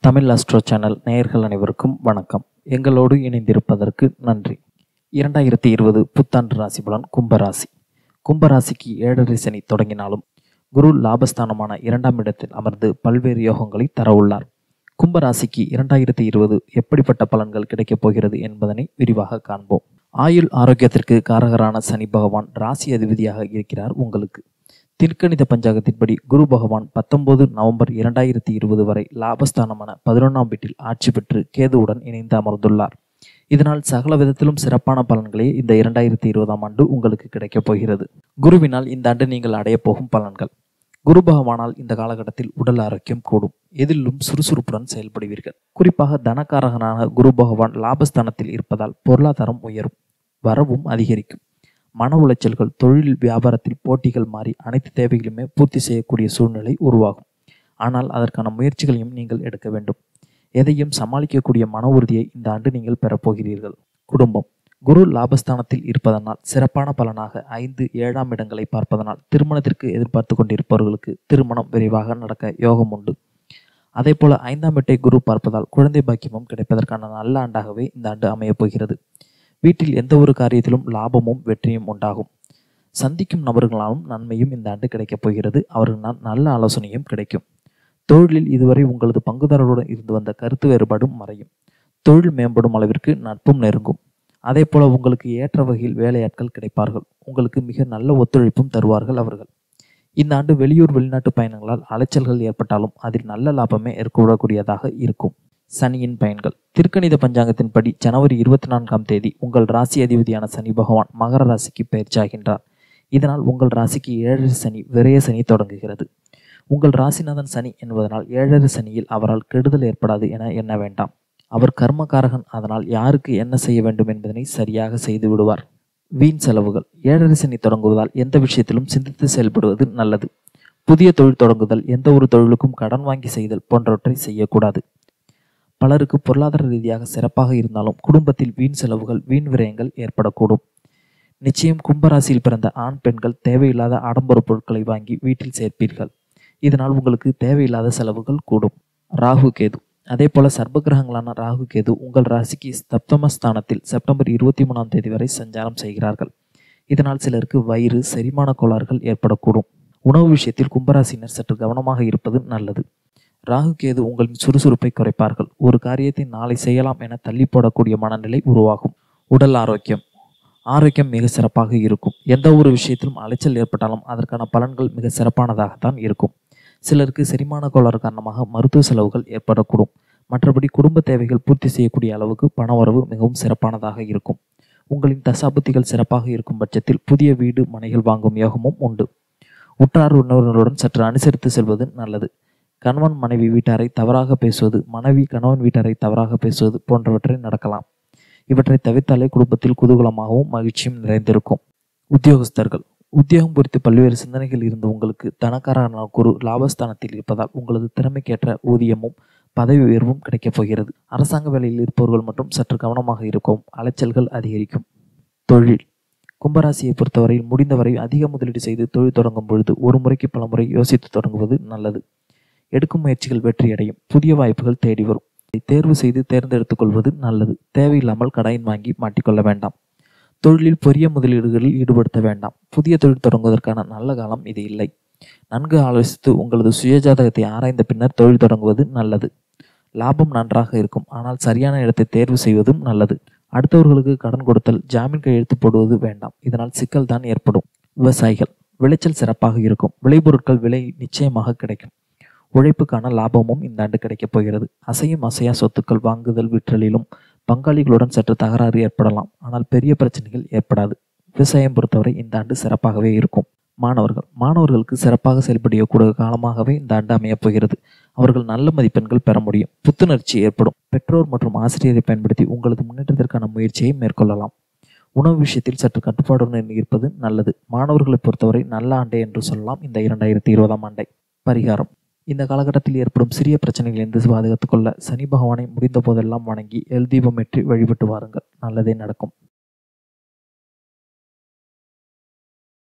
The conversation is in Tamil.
தமிழ் அஸ்ட்ரோ சேனல் நேயர்கள் அனைவருக்கும் வணக்கம் எங்களோடு இணைந்திருப்பதற்கு நன்றி இரண்டாயிரத்தி இருபது புத்தாண்டு ராசி பலன் கும்பராசி கும்பராசிக்கு ஏழரை சனி தொடங்கினாலும் குரு லாபஸ்தானமான இரண்டாம் இடத்தில் அமர்ந்து பல்வேறு யோகங்களை தரவுள்ளார் கும்பராசிக்கு இரண்டாயிரத்தி இருபது எப்படிப்பட்ட பலன்கள் கிடைக்கப் போகிறது என்பதனை விரிவாக காண்போம் ஆயுள் ஆரோக்கியத்திற்கு காரகரான சனி பகவான் ராசி அதிபதியாக இருக்கிறார் உங்களுக்கு திருக்கணித பஞ்சாங்கத்தின்படி குரு பகவான் பத்தொன்பது நவம்பர் இரண்டாயிரத்தி இருபது வரை லாபஸ்தானமான பதினொன்றாம் வீட்டில் ஆட்சி பெற்று கேதுவுடன் இணைந்து அமர்ந்துள்ளார் இதனால் சகல விதத்திலும் சிறப்பான பலன்களே இந்த இரண்டாயிரத்தி இருபதாம் ஆண்டு உங்களுக்கு கிடைக்கப் போகிறது குருவினால் இந்த ஆண்டு நீங்கள் அடையப் போகும் பலன்கள் குரு பகவானால் இந்த காலகட்டத்தில் உடல் ஆரோக்கியம் கூடும் எதிலும் சுறுசுறுப்புடன் செயல்படுவீர்கள் குறிப்பாக தனக்காரகனான குரு பகவான் லாபஸ்தானத்தில் இருப்பதால் பொருளாதாரம் உயரும் வரவும் அதிகரிக்கும் மன உளைச்சல்கள் தொழில் வியாபாரத்தில் போட்டிகள் மாறி அனைத்து தேவைகளுமே பூர்த்தி செய்யக்கூடிய சூழ்நிலை உருவாகும் ஆனால் அதற்கான முயற்சிகளையும் நீங்கள் எடுக்க வேண்டும் எதையும் சமாளிக்கக்கூடிய மன உறுதியை இந்த ஆண்டு நீங்கள் பெறப்போகிறீர்கள் குடும்பம் குரு லாபஸ்தானத்தில் இருப்பதனால் சிறப்பான பலனாக ஐந்து ஏழாம் இடங்களை பார்ப்பதனால் திருமணத்திற்கு எதிர்பார்த்து கொண்டிருப்பவர்களுக்கு திருமணம் விரைவாக நடக்க யோகம் உண்டு அதே போல ஐந்தாம் வீட்டை குரு பார்ப்பதால் குழந்தை பாக்கியமும் கிடைப்பதற்கான நல்ல ஆண்டாகவே இந்த ஆண்டு அமையப் போகிறது வீட்டில் எந்த ஒரு காரியத்திலும் லாபமும் வெற்றியும் உண்டாகும் சந்திக்கும் நபர்களாலும் நன்மையும் இந்த ஆண்டு கிடைக்கப் போகிறது அவர்களால் நல்ல ஆலோசனையும் கிடைக்கும் தொழிலில் இதுவரை உங்களது பங்குதாரர்களுடன் இருந்து வந்த கருத்து வேறுபாடும் மறையும் தொழில் மேம்படும் அளவிற்கு நட்பும் நெருங்கும் அதே போல உங்களுக்கு ஏற்ற வகையில் வேலையாட்கள் கிடைப்பார்கள் உங்களுக்கு மிக நல்ல ஒத்துழைப்பும் தருவார்கள் அவர்கள் இந்த ஆண்டு வெளியூர் வெளிநாட்டு பயணங்களால் அலைச்சல்கள் ஏற்பட்டாலும் அதில் நல்ல லாபமே ஏற்படக்கூடியதாக இருக்கும் சனியின் பயன்கள் திருக்கணித பஞ்சாங்கத்தின்படி ஜனவரி இருபத்தி நான்காம் தேதி உங்கள் ராசி அதிபதியான சனி பகவான் மகர ராசிக்கு பயிற்சியாகின்றார் இதனால் உங்கள் ராசிக்கு ஏழரை சனி விரய சனி தொடங்குகிறது உங்கள் ராசிநாதன் சனி என்பதனால் ஏழரை சனியில் அவரால் கெடுதல் ஏற்படாது என எண்ண வேண்டாம் அவர் கர்மகாரகன் அதனால் யாருக்கு என்ன செய்ய வேண்டும் என்பதனை சரியாக செய்து விடுவார் வீண் செலவுகள் ஏழரை சனி தொடங்குவதால் எந்த விஷயத்திலும் சிந்தித்து செயல்படுவது நல்லது புதிய தொழில் தொடங்குதல் எந்த ஒரு தொழிலுக்கும் கடன் வாங்கி செய்தல் போன்றவற்றை செய்யக்கூடாது பலருக்கு பொருளாதார ரீதியாக சிறப்பாக இருந்தாலும் குடும்பத்தில் வீண் செலவுகள் வீண் விரயங்கள் ஏற்படக்கூடும் நிச்சயம் கும்பராசியில் பிறந்த ஆண் பெண்கள் தேவையில்லாத ஆடம்பர பொருட்களை வாங்கி வீட்டில் சேர்ப்பீர்கள் இதனால் உங்களுக்கு தேவையில்லாத செலவுகள் கூடும் ராகு கேது அதே போல சர்ப கிரகங்களான ராகு கேது உங்கள் ராசிக்கு சப்தம ஸ்தானத்தில் செப்டம்பர் இருபத்தி மூணாம் தேதி வரை சஞ்சாரம் செய்கிறார்கள் இதனால் சிலருக்கு வயிறு செரிமான கோளாறுகள் ஏற்படக்கூடும் உணவு விஷயத்தில் கும்பராசினர் சற்று கவனமாக இருப்பது நல்லது ராகு கேது உங்களின் சுறுசுறுப்பை குறைப்பார்கள் ஒரு காரியத்தை நாளை செய்யலாம் என தள்ளி போடக்கூடிய மனநிலை உருவாகும் உடல் ஆரோக்கியம் ஆரோக்கியம் மிக சிறப்பாக இருக்கும் எந்த ஒரு விஷயத்திலும் அலைச்சல் ஏற்பட்டாலும் அதற்கான பலன்கள் மிக சிறப்பானதாகத்தான் இருக்கும் சிலருக்கு செரிமான கோளாறு காரணமாக மருத்துவ செலவுகள் ஏற்படக்கூடும் மற்றபடி குடும்ப தேவைகள் பூர்த்தி செய்யக்கூடிய அளவுக்கு பணவரவு மிகவும் சிறப்பானதாக இருக்கும் உங்களின் தசாபுத்திகள் சிறப்பாக இருக்கும் பட்சத்தில் புதிய வீடு மனைகள் வாங்கும் யோகமும் உண்டு உற்றார் உணர்வுகளுடன் சற்று அனுசரித்து செல்வது நல்லது கணவன் மனைவி வீட்டாரை தவறாக பேசுவது மனைவி கணவன் வீட்டாரை தவறாக பேசுவது போன்றவற்றை நடக்கலாம் இவற்றை தவிர்த்தாலே குடும்பத்தில் குதூகலமாகவும் மகிழ்ச்சியும் நிறைந்திருக்கும் உத்தியோகஸ்தர்கள் உத்தியோகம் குறித்து பல்வேறு சிந்தனைகள் இருந்த உங்களுக்கு தனக்காரான குரு லாபஸ்தானத்தில் இருப்பதால் உங்களது திறமைக்கேற்ற ஊதியமும் பதவி உயர்வும் கிடைக்கப் போகிறது அரசாங்க வேலையில் இருப்பவர்கள் மட்டும் சற்று கவனமாக இருக்கும் அலைச்சல்கள் அதிகரிக்கும் தொழில் கும்பராசியை பொறுத்தவரையில் முடிந்தவரை அதிக முதலீடு செய்து தொழில் தொடங்கும் பொழுது ஒரு முறைக்கு பல முறை யோசித்து தொடங்குவது நல்லது எடுக்கும் முயற்சிகள் வெற்றியடையும் புதிய வாய்ப்புகள் தேடி வரும் தேர்வு செய்து தேர்ந்தெடுத்துக் கொள்வது நல்லது தேவையில்லாமல் கடன் வாங்கி மாட்டிக்கொள்ள வேண்டாம் தொழிலில் பெரிய முதலீடுகளில் ஈடுபடுத்த வேண்டாம் புதிய தொழில் தொடங்குவதற்கான நல்ல காலம் இது இல்லை நன்கு ஆலோசித்து உங்களது சுயஜாதகத்தை ஆராய்ந்த பின்னர் தொழில் தொடங்குவது நல்லது லாபம் நன்றாக இருக்கும் ஆனால் சரியான இடத்தை தேர்வு செய்வதும் நல்லது அடுத்தவர்களுக்கு கடன் கொடுத்தல் ஜாமீன் கையெழுத்து போடுவது வேண்டாம் இதனால் சிக்கல் தான் ஏற்படும் விவசாயிகள் விளைச்சல் சிறப்பாக இருக்கும் விளைபொருட்கள் விலை நிச்சயமாக கிடைக்கும் உழைப்புக்கான லாபமும் இந்த ஆண்டு கிடைக்கப் போகிறது அசையும் அசையா சொத்துக்கள் வாங்குதல் விற்றலிலும் பங்காளிகளுடன் சற்று தகராறு ஏற்படலாம் ஆனால் பெரிய பிரச்சனைகள் ஏற்படாது விவசாயம் பொறுத்தவரை இந்த ஆண்டு சிறப்பாகவே இருக்கும் மாணவர்கள் மாணவர்களுக்கு சிறப்பாக செயல்படக்கூடிய காலமாகவே இந்த ஆண்டு அமையப் போகிறது அவர்கள் நல்ல மதிப்பெண்கள் பெற முடியும் புத்துணர்ச்சி ஏற்படும் பெற்றோர் மற்றும் ஆசிரியரை பயன்படுத்தி உங்களது முன்னேற்றத்திற்கான முயற்சியை மேற்கொள்ளலாம் உணவு விஷயத்தில் சற்று கட்டுப்பாடுடன் இருப்பது நல்லது மாணவர்களை பொறுத்தவரை நல்ல ஆண்டே என்று சொல்லலாம் இந்த இரண்டாயிரத்தி இருபதாம் ஆண்டை பரிகாரம் இந்த காலகட்டத்தில் ஏற்படும் சிறிய பிரச்சனைகளிலிருந்து பாதுகாத்துக் கொள்ள சனி பகவானை முடிந்த போதெல்லாம் வணங்கி எல் தீபம் ஏற்றி வழிபட்டு வாருங்கள் நல்லதே நடக்கும்